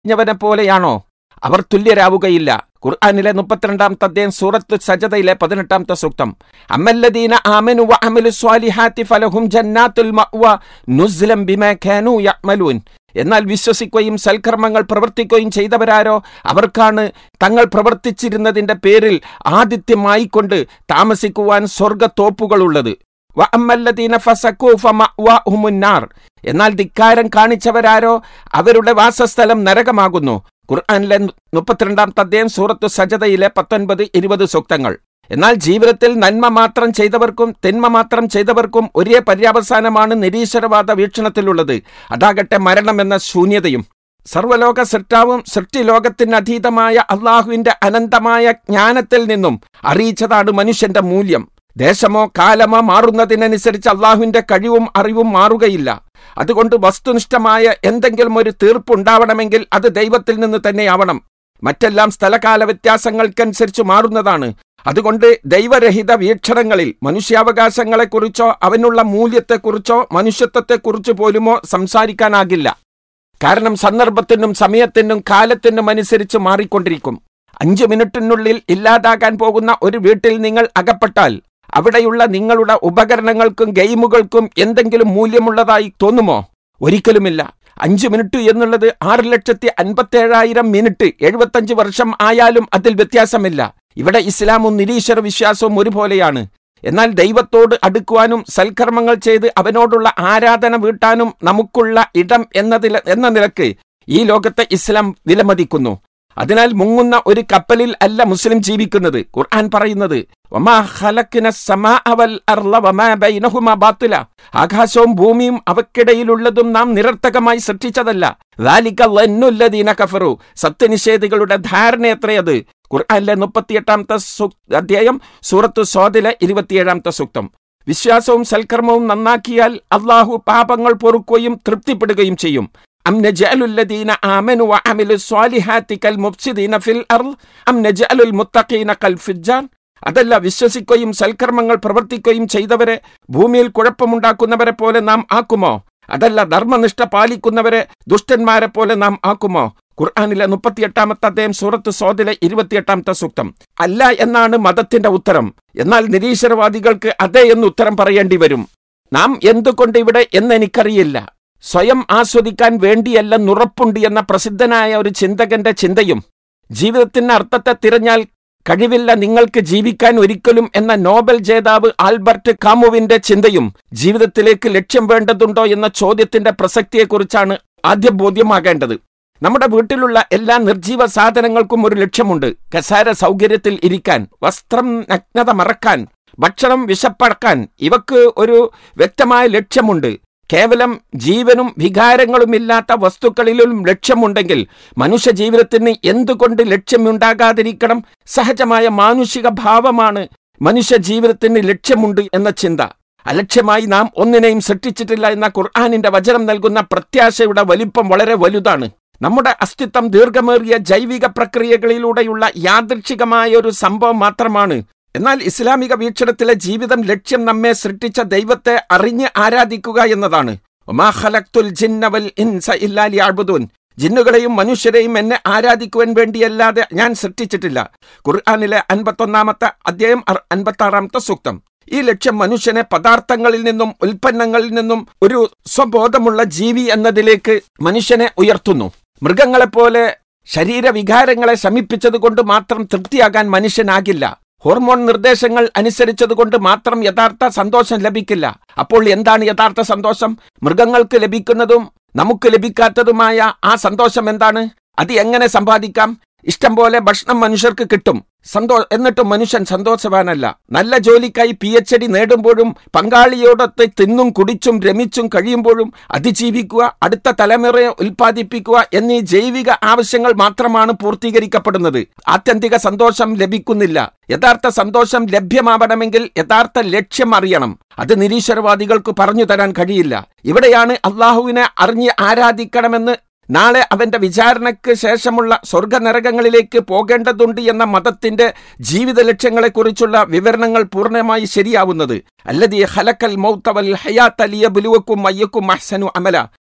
ഞ്ഞവനെ പോലെയാണോ അവർ തുല്യരാവുകയില്ല ഖുർആാനിലെ മുപ്പത്തിരണ്ടാമത്തെ അധ്യായം സൂറത്ത് സജതയിലെ പതിനെട്ടാമത്തെ സൂക്തം അമ്മല്ലദീന ആമനു വഅമലു സ്വാലിഹാത്തി ഫലഹും ജന്നാത്തുൽ മഅ്വ നുസ്ലം ബിമാ കാനൂ യഅമലൂൻ എന്നാൽ വിശ്വസിക്കുകയും സൽക്കർമ്മങ്ങൾ പ്രവർത്തിക്കുകയും ചെയ്തവരാരോ അവർക്കാണ് തങ്ങൾ പ്രവർത്തിച്ചിരുന്നതിന്റെ പേരിൽ ആതിഥ്യമായിക്കൊണ്ട് താമസിക്കുവാൻ സ്വർഗത്തോപ്പുകളുള്ളത് വഅമ്മല്ലദീന ഫസഖൂ ഫമഅ്വാഹുമുന്നാർ എന്നാൽ ധിക്കാരം കാണിച്ചവരാരോ അവരുടെ വാസസ്ഥലം നരകമാകുന്നു ഖുർആനിലെ മുപ്പത്തിരണ്ടാമത്തെ അധ്യായം സൂറത്തു സജതയിലെ പത്തൊൻപത് ഇരുപത് സൂക്തങ്ങൾ എന്നാൽ ജീവിതത്തിൽ നന്മ മാത്രം ചെയ്തവർക്കും തിന്മ മാത്രം ചെയ്തവർക്കും ഒരേ പര്യാവസാനമാണ് നിരീശ്വരവാദ വീക്ഷണത്തിലുള്ളത് അതാകട്ടെ മരണമെന്ന ശൂന്യതയും സർവലോക സൃഷ്ടാവും സൃഷ്ടിലോകത്തിന് അതീതമായ അള്ളാഹുവിന്റെ അനന്തമായ ജ്ഞാനത്തിൽ നിന്നും അറിയിച്ചതാണ് മനുഷ്യന്റെ മൂല്യം ദേശമോ കാലമോ മാറുന്നതിനനുസരിച്ച് അള്ളാഹുവിന്റെ കഴിവും അറിവും മാറുകയില്ല അതുകൊണ്ട് വസ്തുനിഷ്ഠമായ എന്തെങ്കിലും ഒരു തീർപ്പുണ്ടാവണമെങ്കിൽ അത് ദൈവത്തിൽ നിന്ന് തന്നെയാവണം മറ്റെല്ലാം സ്ഥലകാല വ്യത്യാസങ്ങൾക്കനുസരിച്ച് മാറുന്നതാണ് അതുകൊണ്ട് ദൈവരഹിത വീക്ഷണങ്ങളിൽ മനുഷ്യാവകാശങ്ങളെക്കുറിച്ചോ അവനുള്ള മൂല്യത്തെക്കുറിച്ചോ മനുഷ്യത്വത്തെക്കുറിച്ച് പോലുമോ സംസാരിക്കാനാകില്ല കാരണം സന്ദർഭത്തിനും സമയത്തിനും കാലത്തിനും അനുസരിച്ച് മാറിക്കൊണ്ടിരിക്കും അഞ്ചു മിനിറ്റിനുള്ളിൽ ഇല്ലാതാകാൻ പോകുന്ന ഒരു വീട്ടിൽ നിങ്ങൾ അകപ്പെട്ടാൽ അവിടെയുള്ള നിങ്ങളുടെ ഉപകരണങ്ങൾക്കും ഗെയിമുകൾക്കും എന്തെങ്കിലും മൂല്യമുള്ളതായി തോന്നുമോ ഒരിക്കലുമില്ല അഞ്ചു മിനിറ്റ് എന്നുള്ളത് ആറ് ലക്ഷത്തി അൻപത്തേഴായിരം മിനിറ്റ് എഴുപത്തഞ്ച് വർഷം ആയാലും അതിൽ വ്യത്യാസമില്ല ഇവിടെ ഇസ്ലാമും നിരീശ്വര വിശ്വാസവും ഒരുപോലെയാണ് എന്നാൽ ദൈവത്തോട് അടുക്കുവാനും സൽക്കർമ്മങ്ങൾ ചെയ്ത് അവനോടുള്ള ആരാധന വീട്ടാനും നമുക്കുള്ള ഇടം എന്നതിൽ എന്ന നിലക്ക് ഈ ലോകത്തെ ഇസ്ലാം വിലമതിക്കുന്നു അതിനാൽ മുങ്ങുന്ന ഒരു കപ്പലിൽ അല്ല മുസ്ലിം ജീവിക്കുന്നത് ഖുർആൻ പറയുന്നത് വമാ ഖലഖ്ന സമാഅ വൽ അർള വമാ ബൈനഹുമാ ബാത്തില ആകാശവും ഭൂമിയും അവക്കിടയിലുള്ളതും നാം നിരർത്ഥകമായി സൃഷ്ടിച്ചതല്ല ദാലിക ലന്നുല്ലദീന കഫറു സത്യനിഷേധികളുടെ ധാരണ എത്രയത് ഖുർആനിലെ മുപ്പത്തിയെട്ടാമത്തെ സു- അധ്യായം സൂറത്ത് സ്വാദിലെ ഇരുപത്തിയേഴാമത്തെ സൂക്തം വിശ്വാസവും സൽക്കർമ്മവും നന്നാക്കിയാൽ അള്ളാഹു പാപങ്ങൾ പൊറുക്കുകയും തൃപ്തിപ്പെടുകയും ചെയ്യും أم نجعل الذين آمنوا وعملوا الصالحات كالمفسدين في الأرض أم نجعل المتقين كالفجار അതല്ല വിശ്വസിക്കുകയും സൽക്കർമ്മങ്ങൾ പ്രവർത്തിക്കുകയും ചെയ്തവരെ ഭൂമിയിൽ കുഴപ്പമുണ്ടാക്കുന്നവരെ പോലെ നാം ആക്കുമോ അതല്ല ധർമ്മനിഷ്ഠ പാലിക്കുന്നവരെ ദുഷ്ടന്മാരെ പോലെ നാം ആക്കുമോ ഖുർആാനിലെ മുപ്പത്തിയെട്ടാമത്തെ അദ്ദേഹം സൂറത്ത് സോദിലെ ഇരുപത്തിയെട്ടാമത്തെ സൂക്തം അല്ല എന്നാണ് മതത്തിന്റെ ഉത്തരം എന്നാൽ നിരീശ്വരവാദികൾക്ക് അതെ എന്ന് ഉത്തരം പറയേണ്ടി വരും നാം എന്തുകൊണ്ട് ഇവിടെ എന്ന് എനിക്കറിയില്ല സ്വയം ആസ്വദിക്കാൻ വേണ്ടിയല്ല നുറപ്പുണ്ട് എന്ന പ്രസിദ്ധനായ ഒരു ചിന്തകന്റെ ചിന്തയും ജീവിതത്തിന്റെ അർത്ഥത്തെ തിരഞ്ഞാൽ കഴിവില്ല നിങ്ങൾക്ക് ജീവിക്കാൻ ഒരിക്കലും എന്ന നോബൽ ജേതാവ് ആൽബർട്ട് കാമുവിന്റെ ചിന്തയും ജീവിതത്തിലേക്ക് ലക്ഷ്യം വേണ്ടതുണ്ടോ എന്ന ചോദ്യത്തിന്റെ പ്രസക്തിയെക്കുറിച്ചാണ് ആദ്യം ബോധ്യമാകേണ്ടത് നമ്മുടെ വീട്ടിലുള്ള എല്ലാ നിർജീവ സാധനങ്ങൾക്കും ഒരു ലക്ഷ്യമുണ്ട് കസാര സൗകര്യത്തിൽ ഇരിക്കാൻ വസ്ത്രം നഗ്നത മറക്കാൻ ഭക്ഷണം വിശപ്പടക്കാൻ ഇവക്ക് ഒരു വ്യക്തമായ ലക്ഷ്യമുണ്ട് കേവലം ജീവനും വികാരങ്ങളുമില്ലാത്ത വസ്തുക്കളിലും ലക്ഷ്യമുണ്ടെങ്കിൽ മനുഷ്യ ജീവിതത്തിന് എന്തുകൊണ്ട് ലക്ഷ്യമുണ്ടാകാതിരിക്കണം സഹജമായ മാനുഷിക ഭാവമാണ് മനുഷ്യ ജീവിതത്തിന് ലക്ഷ്യമുണ്ട് എന്ന ചിന്ത അലക്ഷ്യമായി നാം ഒന്നിനെയും സൃഷ്ടിച്ചിട്ടില്ല എന്ന ഖുർആാനിന്റെ വചനം നൽകുന്ന പ്രത്യാശയുടെ വലിപ്പം വളരെ വലുതാണ് നമ്മുടെ അസ്തിത്വം ദീർഘമേറിയ ജൈവിക പ്രക്രിയകളിലൂടെയുള്ള യാദൃച്ഛികമായ ഒരു സംഭവം മാത്രമാണ് എന്നാൽ ഇസ്ലാമിക വീക്ഷണത്തിലെ ജീവിതം ലക്ഷ്യം നമ്മെ സൃഷ്ടിച്ച ദൈവത്തെ അറിഞ്ഞ് ആരാധിക്കുക എന്നതാണ് ഒമാ ഖലഖ്തുൽ ജിന്ന വൽ ഇൻസ ഇല്ലാ ലിയഅ്ബുദൂൻ ജിന്നുകളെയും മനുഷ്യരെയും എന്നെ ആരാധിക്കുവാൻ വേണ്ടിയല്ലാതെ ഞാൻ സൃഷ്ടിച്ചിട്ടില്ല ഖുർആാനിലെ അൻപത്തൊന്നാമത്തെ അധ്യായം അൻപത്തി ആറാമത്തെ സൂക്തം ഈ ലക്ഷ്യം മനുഷ്യനെ പദാർത്ഥങ്ങളിൽ നിന്നും ഉൽപ്പന്നങ്ങളിൽ നിന്നും ഒരു സ്വബോധമുള്ള ജീവി എന്നതിലേക്ക് മനുഷ്യനെ ഉയർത്തുന്നു മൃഗങ്ങളെപ്പോലെ ശരീരവികാരങ്ങളെ ശമിപ്പിച്ചതുകൊണ്ട് മാത്രം തൃപ്തിയാകാൻ മനുഷ്യനാകില്ല ഹോർമോൺ നിർദ്ദേശങ്ങൾ അനുസരിച്ചതുകൊണ്ട് മാത്രം യഥാർത്ഥ സന്തോഷം ലഭിക്കില്ല അപ്പോൾ എന്താണ് യഥാർത്ഥ സന്തോഷം മൃഗങ്ങൾക്ക് ലഭിക്കുന്നതും നമുക്ക് ലഭിക്കാത്തതുമായ ആ സന്തോഷം എന്താണ് അത് എങ്ങനെ സമ്പാദിക്കാം ഇഷ്ടം പോലെ ഭക്ഷണം മനുഷ്യർക്ക് കിട്ടും സന്തോ എന്നിട്ടും മനുഷ്യൻ സന്തോഷവാനല്ല നല്ല ജോലിക്കായി പി എച്ച് ഡി നേടുമ്പോഴും പങ്കാളിയോടൊത്ത് തിന്നും കുടിച്ചും രമിച്ചും കഴിയുമ്പോഴും അതിജീവിക്കുക അടുത്ത തലമുറയെ ഉൽപ്പാദിപ്പിക്കുക എന്നീ ജൈവിക ആവശ്യങ്ങൾ മാത്രമാണ് പൂർത്തീകരിക്കപ്പെടുന്നത് ആത്യന്തിക സന്തോഷം ലഭിക്കുന്നില്ല യഥാർത്ഥ സന്തോഷം ലഭ്യമാവണമെങ്കിൽ യഥാർത്ഥ ലക്ഷ്യം അറിയണം അത് നിരീശ്വരവാദികൾക്ക് പറഞ്ഞു തരാൻ കഴിയില്ല ഇവിടെയാണ് അള്ളാഹുവിനെ അറിഞ്ഞ് ആരാധിക്കണമെന്ന് നാളെ അവന്റെ വിചാരണയ്ക്ക് ശേഷമുള്ള സ്വർഗനരകങ്ങളിലേക്ക് പോകേണ്ടതുണ്ട് എന്ന മതത്തിന്റെ ജീവിത ലക്ഷ്യങ്ങളെക്കുറിച്ചുള്ള വിവരണങ്ങൾ പൂർണ്ണമായി ശരിയാവുന്നത് അല്ലതി ഹലക്കൽ മൗത്തവൽ ഹയാത്തലിയ ബുലുവക്കും അയ്യക്കും അഹ്സനു അമല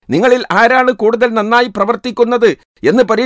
നിങ്ങളിൽ ആരാണ് കൂടുതൽ നന്നായി പ്രവർത്തിക്കുന്നത് എന്ന് പരീക്ഷ